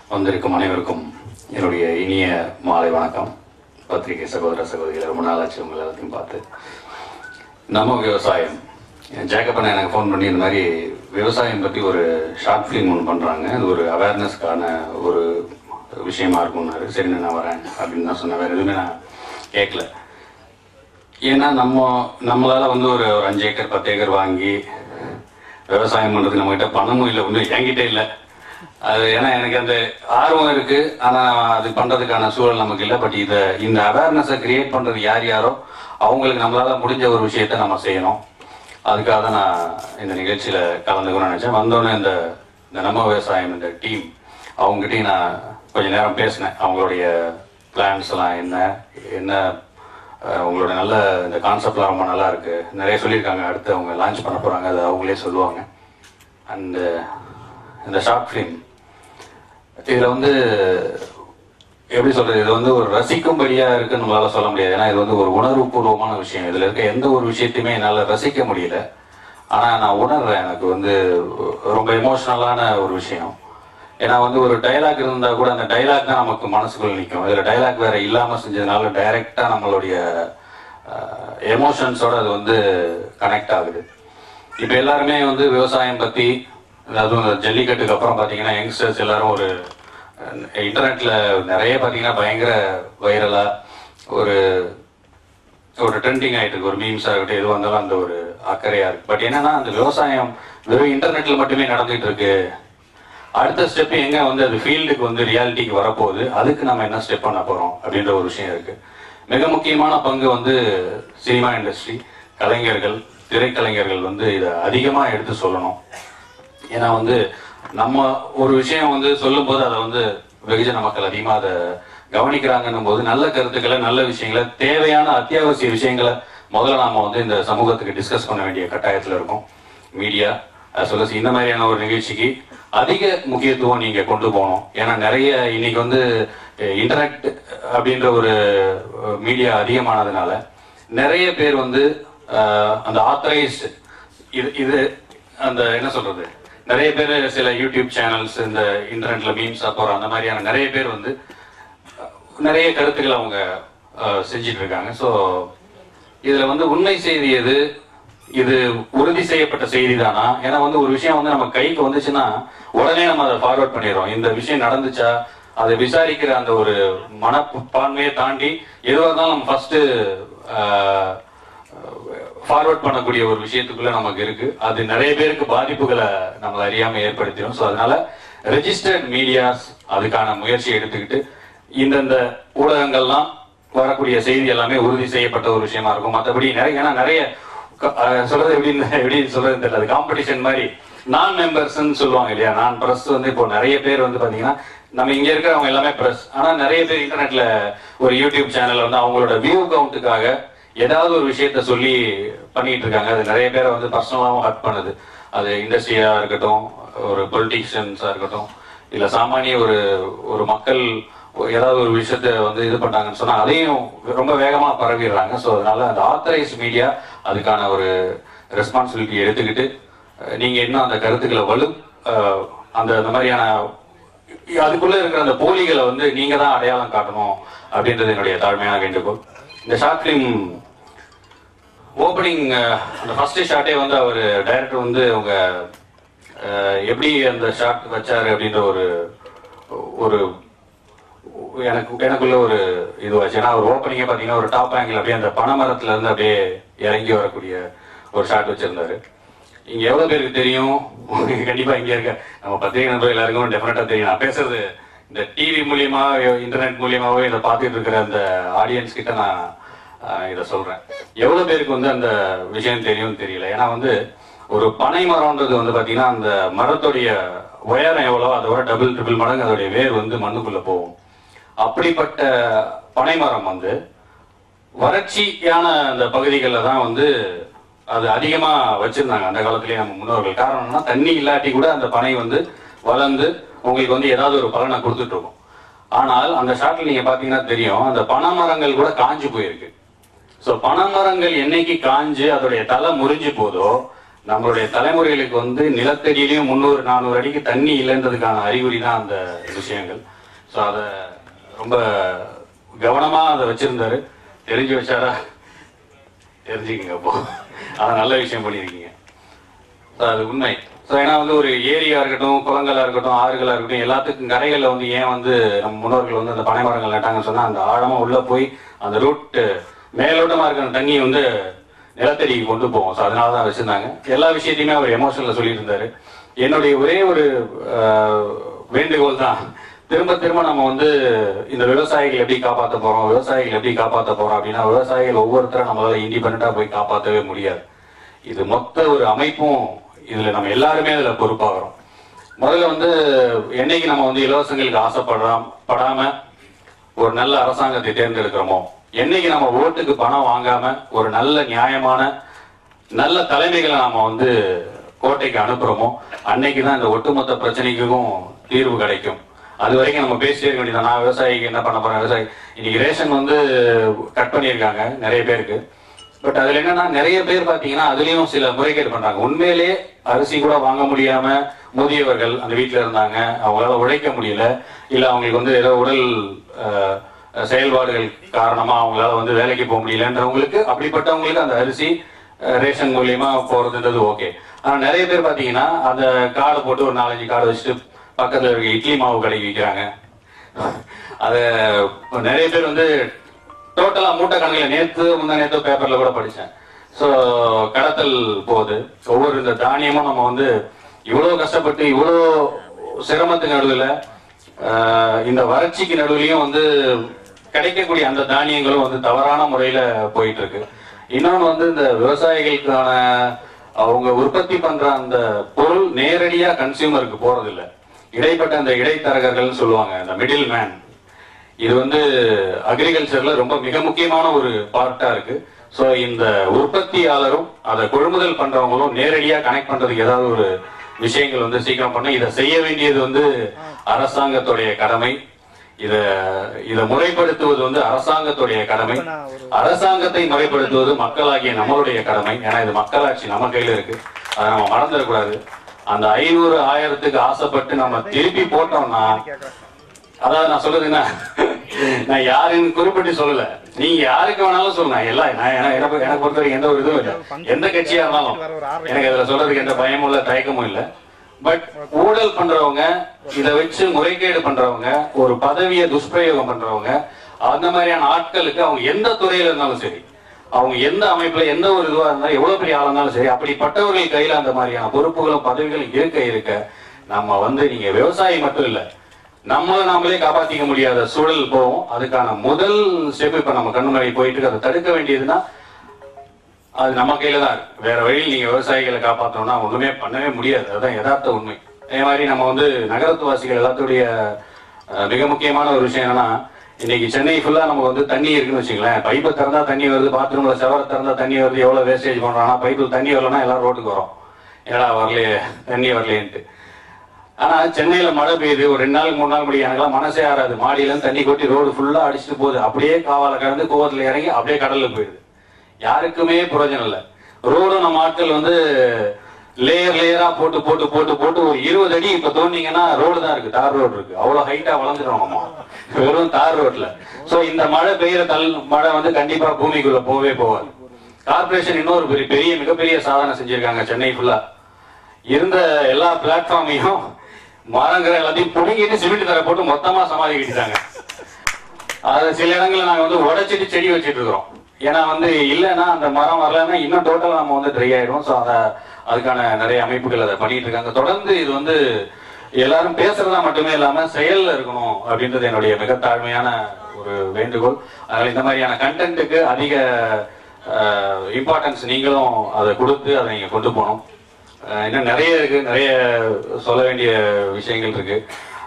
வந்திருக்கும் அனைவருக்கும் என்னுடைய இனிய மாலை வணக்கம் பத்திரிகை சகோதர சகோதரிகளை ரொம்ப நாளாச்சு உங்களை எல்லாத்தையும் பார்த்து நம்ம விவசாயம் ஜேக்கப்பண்ண எனக்கு ஃபோன் பண்ணி இந்த மாதிரி விவசாயம் பற்றி ஒரு ஷார்ட் ஃபிலிம் ஒன்று பண்ணுறாங்க அது ஒரு அவேர்னஸ்க்கான ஒரு விஷயமா இருக்கும்னாரு சரி நான் வரேன் அப்படின்னு தான் சொன்னேன் வேறு எதுவுமே நான் கேட்கல ஏன்னா நம்ம நம்மளால வந்து ஒரு ஒரு அஞ்சு ஏக்கர் பத்து ஏக்கர் வாங்கி விவசாயம் பண்றதுக்கு நம்ம கிட்ட பணமும் இல்லை ஒன்றும் என்கிட்ட இல்லை அது ஏன்னா எனக்கு அந்த ஆர்வம் இருக்கு ஆனா அது பண்றதுக்கான சூழல் நமக்கு இல்லை பட் இதை இந்த அவேர்னஸை கிரியேட் பண்றது யார் யாரோ அவங்களுக்கு நம்மளால முடிஞ்ச ஒரு விஷயத்த நம்ம செய்யணும் அதுக்காக தான் நான் இந்த நிகழ்ச்சியில கலந்துக்கணும்னு நினைச்சேன் வந்தோடனே இந்த இந்த நம்ம விவசாயம் இந்த டீம் அவங்ககிட்டயும் நான் கொஞ்ச நேரம் பேசினேன் அவங்களுடைய பிளான்ஸ் எல்லாம் என்ன என்ன அஹ் உங்களோட நல்ல இந்த கான்செப்ட்லாம் ரொம்ப நல்லா இருக்கு நிறைய சொல்லியிருக்காங்க அடுத்து அவங்க லான்ச் பண்ண போறாங்க அது அவங்களே சொல்லுவாங்க அண்டு இந்த ஷார்ட் ஃபிலிம் இதில் வந்து எப்படி சொல்றது இது வந்து ஒரு ரசிக்கும்படியா இருக்குன்னு நம்மளால சொல்ல முடியாது ஏன்னா இது வந்து ஒரு உணர்வுபூர்வமான விஷயம் இதுல இருக்க எந்த ஒரு விஷயத்தையுமே என்னால ரசிக்க முடியல ஆனா நான் உணர்றேன் எனக்கு வந்து ரொம்ப எமோஷனலான ஒரு விஷயம் ஏன்னா வந்து ஒரு டைலாக் இருந்தா கூட அந்த டைலாக் தான் நமக்கு மனசுக்குள்ள நிற்கும் இதுல டைலாக் வேற இல்லாம செஞ்சதுனால டைரக்டா நம்மளுடைய எமோஷன்ஸோட அது வந்து கனெக்ட் ஆகுது இப்போ எல்லாருமே வந்து விவசாயம் பத்தி அதுவும் இந்த ஜல்லிக்கட்டுக்கு அப்புறம் பாத்தீங்கன்னா யங்ஸ்டர்ஸ் எல்லாரும் ஒரு இன்டர்நெட்ல நிறைய பாத்தீங்கன்னா பயங்கர வைரலா ஒரு ஒரு ட்ரெண்டிங் ஆயிட்டு இருக்கு ஒரு மீம்ஸா இருக்கட்டும் எதுவாக இருந்தாலும் அந்த ஒரு அக்கறையா இருக்கு பட் என்னன்னா அந்த விவசாயம் வெறும் இன்டர்நெட்ல மட்டுமே நடந்துட்டு இருக்கு அடுத்த ஸ்டெப் எங்க வந்து அது ஃபீல்டுக்கு வந்து ரியாலிட்டிக்கு வரப்போகுது அதுக்கு நம்ம என்ன ஸ்டெப் பண்ண போறோம் அப்படின்ற ஒரு விஷயம் இருக்கு மிக முக்கியமான பங்கு வந்து சினிமா இண்டஸ்ட்ரி கலைஞர்கள் திரைக்கலைஞர்கள் வந்து இதை அதிகமா எடுத்து சொல்லணும் ஏன்னா வந்து நம்ம ஒரு விஷயம் வந்து சொல்லும்போது அதை வந்து வெகுஜன மக்கள் அதிகமா அதை கவனிக்கிறாங்கன்னும் போது நல்ல கருத்துக்களை நல்ல விஷயங்களை தேவையான அத்தியாவசிய விஷயங்களை முதல்ல நாம வந்து இந்த சமூகத்துக்கு டிஸ்கஸ் பண்ண வேண்டிய கட்டாயத்துல இருக்கோம் மீடியா சொல்ல இந்த மாதிரியான ஒரு நிகழ்ச்சிக்கு அதிக முக்கியத்துவம் நீங்க கொண்டு போகணும் ஏன்னா நிறைய இன்னைக்கு வந்து இன்டர்நெட் அப்படின்ற ஒரு மீடியா அதிகமானதுனால நிறைய பேர் வந்து அஹ், அந்த ஆத்தரைஸ்டு இது இது அந்த என்ன சொல்றது நிறைய பேர் சில யூடியூப் சேனல்ஸ் இந்த இன்டர்நெட்ல மீம்ஸா போற அந்த மாதிரியான நிறைய பேர் வந்து அஹ், நிறைய கருத்துக்கள் அவங்க அஹ், செஞ்சிட்டு இருக்காங்க ஸோ இதுல வந்து உண்மை செய்தி எது இது உறுதி செய்யப்பட்ட செய்தி தானா ஏன்னா வந்து ஒரு விஷயம் வந்து நம்ம கைக்கு வந்துச்சுன்னா உடனே நம்ம அதை ஃபார்வர்ட் பண்ணிடுறோம் இந்த விஷயம் நடந்துச்சா அதை விசாரிக்கிற அந்த ஒரு மனப்பான்மையை தாண்டி எதுவாக இருந்தாலும் நம்ம ஃபர்ஸ்ட் ஃபார்வர்ட் பண்ணக்கூடிய ஒரு விஷயத்துக்குள்ள நமக்கு இருக்கு அது நிறைய பேருக்கு பாதிப்புகளை நம்ம அறியாம ஏற்படுத்திடும் ஸோ அதனால ரெஜிஸ்டர்ட் மீடியாஸ் அதுக்கான முயற்சி எடுத்துக்கிட்டு இந்தந்த ஊடகங்கள்லாம் வரக்கூடிய செய்தி எல்லாமே உறுதி செய்யப்பட்ட ஒரு விஷயமா இருக்கும் மற்றபடி நிறைய ஏன்னா நிறைய க- அஹ் சொல்றது எப்படின்னு எப்படி சொல்றது தெரியல அது காம்படிஷன் மாதிரி நான் மெம்பர்ஸ் சொல்லுவாங்க இல்லையா நான் பிரஸ் வந்து இப்போ நிறைய பேர் வந்து பாத்தீங்கன்னா நம்ம இங்க இருக்கிறவங்க எல்லாமே பிரஸ் ஆனா நிறைய பேர் இன்டர்நெட்ல ஒரு யூடியூப் சேனல்ல வந்து அவங்களோட வியூ கவுண்ட்டுக்காக ஏதாவது ஒரு விஷயத்த சொல்லி பண்ணிட்டு இருக்காங்க அது நிறைய பேரை வந்து பர்சனலாகவும் ஹர்ட் பண்ணுது அது இண்டஸ்ட்ரியா இருக்கட்டும் ஒரு பொலிட்டிஷியன்ஸா இருக்கட்டும் இல்ல சாமானிய ஒரு ஒரு மக்கள் ஏதாவது ஒரு விஷயத்த வந்து இது பண்ணாங்கன்னு சொன்னா அதையும் ரொம்ப வேகமா பரவிடுறாங்க ஸோ அதனால அந்த ஆத்தரைஸ் மீடியா அதுக்கான ஒரு ரெஸ்பான்சிபிலிட்டி எடுத்துக்கிட்டு அஹ், நீங்க இன்னும் அந்த கருத்துக்களை வலு அஹ், அந்த அந்த மாதிரியான அதுக்குள்ள இருக்கிற அந்த போலிகளை வந்து நீங்க தான் அடையாளம் காட்டணும் அப்படின்றது என்னுடைய தாழ்மையான வேண்டுகோள் இந்த ஷார்ட் ஃபிலிம் ஓப்பனிங் அந்த ஃபர்ஸ்ட் ஷாட்டே வந்து அவர் டைரக்டர் வந்து அவங்க அஹ், எப்படி அந்த ஷாட் வச்சாரு அப்படின்ற ஒரு ஒரு எனக்கு எனக்குள்ள ஒரு இதுவாச்சு ஏன்னா ஒரு ஓப்பனிங்கே பார்த்தீங்கன்னா ஒரு டாப் ஆங்கிள் அப்படியே அந்த பனைமரத்துல இருந்து அப்படியே இறங்கி வரக்கூடிய ஒரு ஷாட் வச்சிருந்தாரு இங்க எவ்வளவு பேருக்கு தெரியும் கண்டிப்பா இங்க இருக்க நம்ம பத்திரிகை நண்பர்கள் எல்லாருக்கும் டெஃபினட்டா தெரியும் நான் பேசுறது இந்த டிவி மூலியமா இன்டர்நெட் மூலியமாவோ இதை பார்த்துட்டு இருக்கிற அந்த ஆடியன்ஸ் கிட்ட நான் ஆஹ், இதை சொல்றேன் எவ்வளவு பேருக்கு வந்து அந்த விஷயம் தெரியும்னு தெரியல ஏன்னா வந்து ஒரு பனை மரம்ன்றது வந்து பாத்தீங்கன்னா அந்த மரத்துடைய உயரம் எவ்வளோ அதை விட டபுள் ட்ரிபிள் மடங்கு அதோடைய வேர் வந்து மண்ணுக்குள்ள போகும் அப்படிப்பட்ட பனை மரம் வந்து வறட்சியான அந்த பகுதிகளில் தான் வந்து அது அதிகமா வச்சிருந்தாங்க அந்த காலத்திலேயே நம்ம முன்னோர்கள் காரணம்னா தண்ணி இல்லாட்டி கூட அந்த பனை வந்து வளர்ந்து உங்களுக்கு வந்து ஏதாவது ஒரு பலனை கொடுத்துட்டு இருக்கும் ஆனால் அந்த ஷாட்ல நீங்க பாத்தீங்கன்னா தெரியும் அந்த பனைமரங்கள் கூட காஞ்சு போயிருக்கு ஸோ பனைமரங்கள் என்னைக்கு காஞ்சு அதோடைய தலை முறிஞ்சு போதோ நம்மளுடைய தலைமுறைகளுக்கு வந்து நிலத்தடியிலையும் முந்நூறு நானூறு அடிக்கு தண்ணி இல்லைன்றதுக்கான அறிகுறி தான் அந்த விஷயங்கள் ஸோ அதை ரொம்ப கவனமா அதை வச்சிருந்தாரு தெரிஞ்சு வச்சாரா தெரிஞ்சுக்கங்க அப்போ அதை நல்ல விஷயம் பண்ணியிருக்கீங்க So, அது உண்மை ஸோ ஏன்னா வந்து ஒரு ஏரியா இருக்கட்டும் குளங்களா இருக்கட்டும் ஆறுகளா இருக்கட்டும் எல்லாத்துக்கும் கரைகளில் வந்து ஏன் வந்து நம்ம முன்னோர்கள் வந்து அந்த பனை மரங்கள் நட்டாங்கன்னு சொன்னா அந்த ஆழமா உள்ள போய் அந்த ரூட் மேலோட்டமா இருக்கிற தண்ணியை வந்து நிலத்தடிக்கு கொண்டு போவோம் ஸோ அதனால தான் வச்சிருந்தாங்க எல்லா விஷயத்தையுமே அவர் எமோஷனில் சொல்லிட்டு இருந்தாரு என்னுடைய ஒரே ஒரு ஆஹ், வேண்டுகோள் தான் திரும்ப திரும்ப நம்ம வந்து இந்த விவசாயிகள் எப்படி காப்பாற்ற போறோம் விவசாயிகள் எப்படி காப்பாற்ற போறோம் அப்படின்னா விவசாயிகள் ஒவ்வொருத்தரும் நம்மளால இண்டிபெண்டா போய் காப்பாற்றவே முடியாது இது மொத்த ஒரு அமைப்பும் இதுல நம்ம எல்லாருமே இதுல பொறுப்பாகிறோம் முதல்ல வந்து என்னைக்கு நம்ம வந்து இலவசங்களுக்கு ஆசைப்படுறோம் படாம ஒரு நல்ல அரசாங்கத்தை தேர்ந்தெடுக்கிறோமோ என்னைக்கு நம்ம ஓட்டுக்கு பணம் வாங்காம ஒரு நல்ல நியாயமான நல்ல தலைமைகளை நாம வந்து கோட்டைக்கு அனுப்புறோமோ அன்னைக்கு தான் இந்த ஒட்டுமொத்த பிரச்சனைக்கும் தீர்வு கிடைக்கும் அது வரைக்கும் நம்ம பேசிட்டே இருக்க வேண்டியது நான் விவசாயிக்கு என்ன பண்ண போறேன் விவசாயி இன்னைக்கு ரேஷன் வந்து கட் பண்ணியிருக்காங்க நிறைய பேருக்கு பட் அதுல என்னன்னா நிறைய பேர் பாத்தீங்கன்னா அதுலயும் சில முறைகேடு பண்றாங்க உண்மையிலே அரிசி கூட வாங்க முடியாம முதியவர்கள் அந்த வீட்டுல இருந்தாங்க அவங்களால உழைக்க முடியல இல்ல அவங்களுக்கு வந்து ஏதோ உடல் அஹ், செயல்பாடுகள் காரணமா அவங்களால வந்து வேலைக்கு போக முடியலன்றவங்களுக்கு அப்படிப்பட்டவங்களுக்கு அந்த அரிசி அஹ், ரேஷன் மூலியமா போறதுன்றது ஓகே ஆனா நிறைய பேர் பாத்தீங்கன்னா அந்த கார்டு போட்டு ஒரு நாலஞ்சு கார்டு வச்சுட்டு பக்கத்துல இருக்க இட்லி மாவு கடைக்கு விற்கிறாங்க அத நிறைய பேர் வந்து டோட்டலா மூட்டை கணக்கில் நேத்து முந்தா நேத்து பேப்பர்ல கூட படிச்சேன் ஸோ கடத்தல் போகுது ஒவ்வொரு இந்த தானியமும் நம்ம வந்து இவ்வளவு கஷ்டப்பட்டு இவ்வளோ சிரமத்துக்கு நடுவில் இந்த வறட்சிக்கு நடுவுலையும் வந்து கிடைக்கக்கூடிய அந்த தானியங்களும் வந்து தவறான முறையில போயிட்டு இருக்கு இன்னொன்று வந்து இந்த விவசாயிகளுக்கான அவங்க உற்பத்தி பண்ற அந்த பொருள் நேரடியா கன்சியூமருக்கு போறதில்ல இடைப்பட்ட அந்த இடைத்தரகர்கள்னு சொல்லுவாங்க இந்த மிடில் மேன் இது வந்து அக்ரிகல்ச்சர்ல ரொம்ப மிக முக்கியமான ஒரு பார்ட்டா இருக்கு ஸோ இந்த உற்பத்தியாளரும் அதை கொள்முதல் பண்றவங்களும் நேரடியா கனெக்ட் பண்றதுக்கு ஏதாவது ஒரு விஷயங்கள் வந்து சீக்கிரம் பண்ண இதை செய்ய வேண்டியது வந்து அரசாங்கத்துடைய கடமை இத இத முறைப்படுத்துவது வந்து அரசாங்கத்துடைய கடமை அரசாங்கத்தை முறைப்படுத்துவது மக்களாகிய நம்மளுடைய கடமை ஏன்னா இது மக்களாட்சி நம்ம கையில இருக்கு அதை நம்ம மறந்துடக்கூடாது அந்த ஐநூறு ஆயிரத்துக்கு ஆசைப்பட்டு நம்ம திருப்பி போட்டோம்னா அதாவது நான் சொல்றது என்ன நான் யாருன்னு குறிப்பிட்டு சொல்லல நீங்க யாருக்கு வேணாலும் சொல்லுங்க எல்லாம் நான் என- எனக்கு எனக்கு பொறுத்த வரைக்கும் எந்த ஒரு இதுவும் இல்லை எந்த கட்சியா இருந்தாலும் எனக்கு அதுல சொல்றதுக்கு எந்த பயமும் இல்ல தயக்கமும் இல்ல பட் ஊழல் பண்றவங்க இதை வச்சு முறைகேடு பண்றவங்க ஒரு பதவியை துஷ்பிரயோகம் பண்றவங்க அந்த மாதிரியான ஆட்களுக்கு அவங்க எந்த துறையில இருந்தாலும் சரி அவங்க எந்த அமைப்புல எந்த ஒரு இதுவா இருந்தாலும் எவ்வளவு பெரிய ஆளா இருந்தாலும் சரி அப்படிப்பட்டவர்கள் கையில அந்த மாதிரியான பொறுப்புகளும் பதவிகளும் இருக்க இருக்க நம்ம வந்து நீங்க விவசாயி மட்டும் இல்ல நம்மள நாமளே காப்பாத்திக்க முடியாத சூழல் போவோம் அதுக்கான முதல் ஸ்டெப் இப்ப நம்ம கண்ணு முன்னாடி போயிட்டு இருக்கு அதை தடுக்க வேண்டியதுன்னா அது நம்ம கையில தான் இருக்கு வேற வழியில் நீங்க விவசாயிகளை காப்பாற்றணும்னா ஒண்ணுமே பண்ணவே முடியாது அதுதான் யதார்த்த உண்மை அதே மாதிரி நம்ம வந்து நகரத்துவாசிகள் எல்லாத்துடைய அஹ், மிக முக்கியமான ஒரு விஷயம் என்னன்னா இன்னைக்கு சென்னை ஃபுல்லா நம்ம வந்து தண்ணி இருக்குன்னு வச்சுங்களேன் பைப்பை திறந்தா தண்ணி வருது பாத்ரூம்ல செவரை திறந்தா தண்ணி வருது எவ்வளவு வேஸ்டேஜ் பண்றாங்கன்னா பைப்பில் தண்ணி வரலன்னா எல்லாரும் ரோட்டுக்கு வரோம் ஏடா வரலையே தண்ணி வரலையேன்ட்டு ஆனா சென்னையில மழை பெய்யுது ஒரு ரெண்டு நாளுக்கு மூணு நாள் முடியும் எனக்கெல்லாம் மனசே ஆறாது மாடியில இருந்து தண்ணி கொட்டி ரோடு ஃபுல்லா அடிச்சுட்டு போகுது அப்படியே காவால கடந்து கோவத்துல இறங்கி அப்படியே கடல்ல போயிடுது யாருக்குமே பிரயோஜனம் இல்லை ரோடும் நம்ம ஆட்கள் வந்து லேயர் லேயரா போட்டு போட்டு போட்டு போட்டு ஒரு இருபது அடி இப்ப தோண்டிங்கன்னா ரோடு தான் இருக்கு தார் ரோடு இருக்கு அவ்வளவு ஹைட்டா வளர்ந்துடும் நம்ம வெறும் தார் ரோட்ல சோ இந்த மழை பெய்யற தல் மழை வந்து கண்டிப்பா பூமிக்குள்ள போவே போகாது கார்பரேஷன் இன்னொரு பெரிய பெரிய மிகப்பெரிய சாதனை செஞ்சிருக்காங்க சென்னை ஃபுல்லா இருந்த எல்லா பிளாட்ஃபார்மையும் மரங்கிற எல்லாத்தையும் புடுங்கிட்டு சிமெண்ட் தர போட்டு மொத்தமா சமாதி கட்டிட்டாங்க அது சில இடங்கள்ல நாங்க வந்து உடைச்சிட்டு செடி வச்சிட்டு இருக்கிறோம் ஏன்னா வந்து இல்லைன்னா அந்த மரம் வரலன்னா இன்னும் டோட்டலா நம்ம வந்து ட்ரை ஆயிடும் ஸோ அதை அதுக்கான நிறைய அமைப்புகள் அதை பண்ணிட்டு இருக்காங்க தொடர்ந்து இது வந்து எல்லாரும் பேசுறதா மட்டுமே இல்லாம செயல்ல இருக்கணும் அப்படின்றது என்னுடைய மிக தாழ்மையான ஒரு வேண்டுகோள் அதனால இந்த மாதிரியான கண்டென்ட்டுக்கு அதிக இம்பார்ட்டன்ஸ் நீங்களும் அதை கொடுத்து அதை நீங்க கொண்டு போகணும் அஹ் இன்னும் நிறைய இருக்கு நிறைய சொல்ல வேண்டிய விஷயங்கள் இருக்கு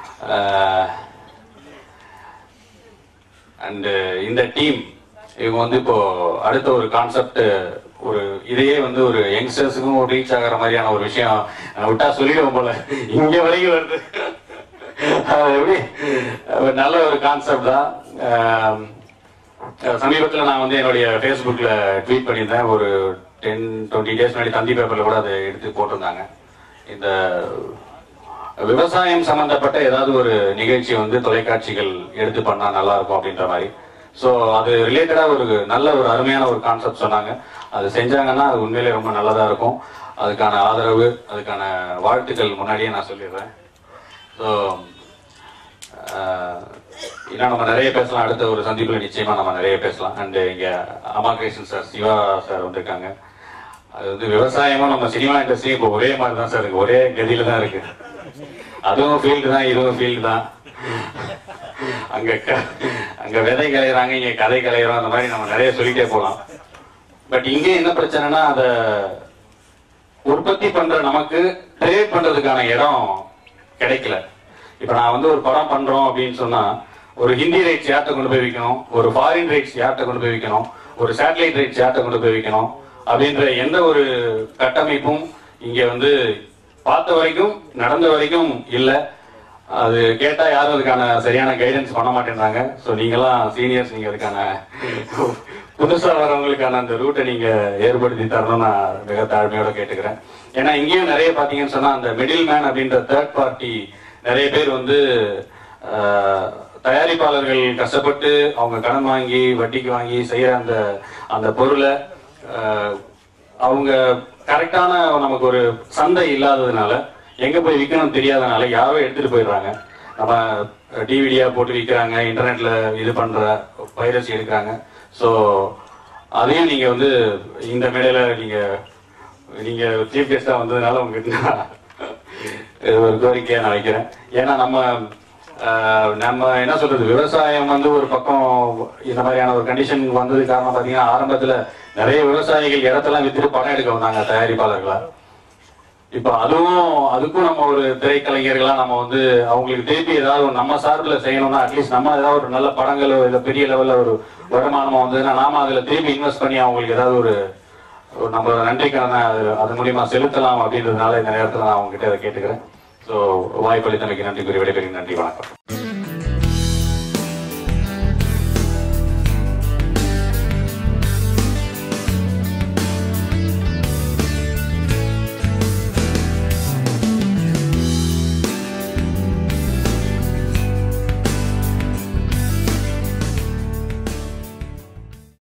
அண்ட் இந்த டீம் இவங்க வந்து இப்போ அடுத்த ஒரு கான்செப்ட் ஒரு இதையே வந்து ஒரு யங்ஸ்டர்ஸுக்கும் ரீச் ஆகிற மாதிரியான ஒரு விஷயம் நான் விட்டா சொல்லிடுவோம் போல இங்க வரைக்கும் வருது அது எப்படி ஒரு நல்ல ஒரு கான்செப்ட் தான் ஆம், சமீபத்தில் நான் வந்து என்னுடைய ஃபேஸ்புக்கில் ட்வீட் பண்ணியிருந்தேன் ஒரு டென் டுவெண்ட்டி டேஸ் முன்னாடி தந்தி பேப்பரில் கூட அதை எடுத்து போட்டிருந்தாங்க இந்த விவசாயம் சம்பந்தப்பட்ட ஏதாவது ஒரு நிகழ்ச்சி வந்து தொலைக்காட்சிகள் எடுத்து பண்ணா நல்லா இருக்கும் அப்படின்ற மாதிரி ஸோ அது ரிலேட்டடா ஒரு நல்ல ஒரு அருமையான ஒரு கான்செப்ட் சொன்னாங்க அது செஞ்சாங்கன்னா அது உண்மையிலே ரொம்ப நல்லதா இருக்கும் அதுக்கான ஆதரவு அதுக்கான வாழ்த்துக்கள் முன்னாடியே நான் சொல்லிடுறேன் ஸோ இன்னும் நம்ம நிறைய பேசலாம் அடுத்த ஒரு சந்திப்பில் நிச்சயமா நம்ம நிறைய பேசலாம் அண்ட் இங்க அமா கிருஷ்ணன் சார் சிவா சார் வந்திருக்காங்க அது வந்து விவசாயமும் நம்ம சினிமா இண்டஸ்ட்ரியும் இப்போ ஒரே மாதிரி தான் சார் இருக்கு ஒரே கதியில தான் இருக்கு அதுவும் ஃபீல்டு தான் இதுவும் ஃபீல்டு தான் அங்க க- அங்க விதை கலையிறாங்க இங்க கதை கலையிறோம் அந்த மாதிரி நம்ம நிறைய சொல்லிட்டே போலாம் பட் இங்க என்ன பிரச்சனைனா அத உற்பத்தி பண்ற நமக்கு ட்ரேட் பண்றதுக்கான இடம் கிடைக்கல இப்ப நான் வந்து ஒரு படம் பண்றோம் அப்படின்னு சொன்னா ஒரு ஹிந்தி ரைட்ஸ் யார்கிட்ட கொண்டு போய் விற்கணும் ஒரு ஃபாரின் ரைட்ஸ் யார்கிட்ட கொண்டு போய் விற்கணும் ஒரு சேட்டலைட் ரைட்ஸ் யார்கிட்ட கொண்டு போய் விற்கணும் அப்படின்ற எந்த ஒரு கட்டமைப்பும் இங்க வந்து பார்த்த வரைக்கும் நடந்த வரைக்கும் இல்ல அது கேட்டா யாரும் அதுக்கான சரியான கைடன்ஸ் பண்ண மாட்டேன்றாங்க ஸோ நீங்களாம் சீனியர்ஸ் நீங்க அதுக்கான புதுசா வரவங்களுக்கான அந்த ரூட்டை நீங்க ஏற்படுத்தி தரணும் நான் மிக தாழ்மையோட கேட்டுக்கிறேன் ஏன்னா இங்கேயும் நிறைய பாத்தீங்கன்னு சொன்னா அந்த மிடில் மேன் அப்படின்ற தேர்ட் பார்ட்டி நிறைய பேர் வந்து ஆஹ், தயாரிப்பாளர்கள் கஷ்டப்பட்டு அவங்க கடன் வாங்கி வட்டிக்கு வாங்கி செய்யற அந்த அந்த பொருளை ஆஹ், அவங்க கரெக்டான நமக்கு ஒரு சந்தை இல்லாததுனால எங்க போய் விற்கணும் தெரியாதனால யாரோ எடுத்துட்டு போயிடுறாங்க நம்ம டிவிடியா போட்டு விற்கிறாங்க இன்டர்நெட்ல இது பண்ற பைரசி எடுக்கிறாங்க ஸோ அதையும் நீங்க வந்து இந்த மேடையில நீங்க நீங்க சீஃப் கெஸ்டா வந்ததுனால உங்களுக்கு நான் இது ஒரு கோரிக்கையா நான் வைக்கிறேன் ஏன்னா நம்ம ஆஹ், நம்ம என்ன சொல்றது விவசாயம் வந்து ஒரு பக்கம் இந்த மாதிரியான ஒரு கண்டிஷன் வந்தது காரணம் பாத்தீங்கன்னா ஆரம்பத்துல நிறைய விவசாயிகள் இடத்தெல்லாம் வித்துட்டு படம் எடுக்க வந்தாங்க தயாரிப்பாளர்களா இப்ப அதுவும் அதுக்கும் நம்ம ஒரு திரைக்கலைஞர்களா நம்ம வந்து அவங்களுக்கு திருப்பி ஏதாவது ஒரு நம்ம சார்பில் செய்யணும்னா அட்லீஸ்ட் நம்ம ஏதாவது ஒரு நல்ல படங்களோ இல்ல பெரிய லெவல்ல ஒரு வருமானமோ வந்ததுன்னா நாம அதுல திருப்பி இன்வெஸ்ட் பண்ணி அவங்களுக்கு ஏதாவது ஒரு ஒரு நம்ம நன்றிக்கான அது அது மூலியமா செலுத்தலாம் அப்படின்றதுனால இந்த நேரத்துல நான் அவங்க கிட்ட அதை கேட்டுக்கிறேன் ஸோ வாய்ப்பளித்தமைக்கு நன்றி கூறி விடைபெறுகிறேன் நன்றி வணக்கம்